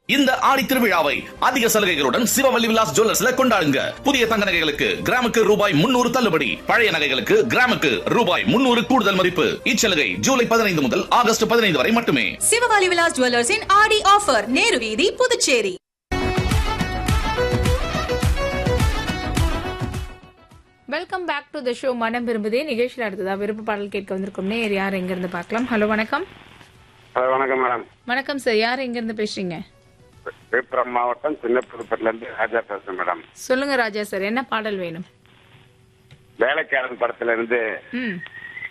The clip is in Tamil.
இந்த ஆடி திருவிழாவை அதிக சலுகைகளுடன் சிவவல்லி விலாஸ் ஜுவல்லர்ஸ்ல கொண்டாடுங்க புதிய தங்க நகைகளுக்கு கிராமுக்கு ரூபாய் முன்னூறு தள்ளுபடி பழைய நகைகளுக்கு கிராமுக்கு ரூபாய் முன்னூறு கூடுதல் மதிப்பு இச்சலுகை ஜூலை பதினைந்து முதல் ஆகஸ்ட் பதினைந்து வரை மட்டுமே சிவகாலி விலாஸ் ஜுவல்லர்ஸின் ஆடி ஆஃபர் நேரு வீதி Puducherry welcome back to the show மனம் விரும்புதே நிகழ்ச்சியில் அடுத்ததா விருப்ப பாடல் கேட்க வந்திருக்கும் நேர் யார் எங்க இருந்து பார்க்கலாம் ஹலோ வணக்கம் ஹலோ வணக்கம் மேடம் வணக்கம் சார் யார் எங்க இருந்து பேசுறீங்க விழுப்புரம் மாவட்டம் சின்ன புதுப்பட்டில இருந்து ராஜா பேசுறேன் மேடம் சொல்லுங்க ராஜா சார் என்ன பாடல் வேணும் வேலைக்காரன் படத்துல இருந்து ம்